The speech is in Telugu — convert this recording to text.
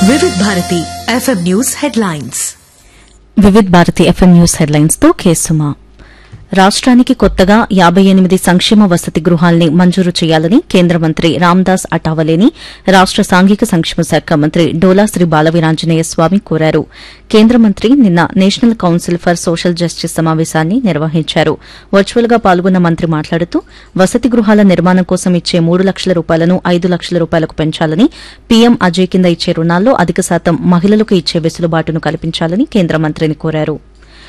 Vividh Bharati FM news headlines Vividh Bharati FM news headlines తో కేసుమా రాష్ట్రానికి కొత్తగా యాబై ఎనిమిది సంక్షేమ వసతి గృహాల్ని మంజూరు చేయాలని కేంద్ర మంత్రి రామ్దాస్ అటావలేని రాష్ట సాంఘిక సంక్షేమ శాఖ మంత్రి డోలా శ్రీ బాలవీరాంజనేయ స్వామి కోరారు కేంద్ర మంత్రి నిన్న national council for social justice సమావేశాన్ని నిర్వహించారు వర్చువల్ గా పాల్గొన్న మంత్రి మాట్లాడుతూ వసతి గృహాల నిర్మాణం కోసం ఇచ్చే మూడు లక్షల రూపాయలను ఐదు లక్షల రూపాయలకు పెంచాలని పీఎం అజయ్ కింద ఇచ్చే రుణాల్లో అధిక శాతం మహిళలకు ఇచ్చే వెసులుబాటును కల్పించాలని కేంద్ర మంత్రిని కోరారు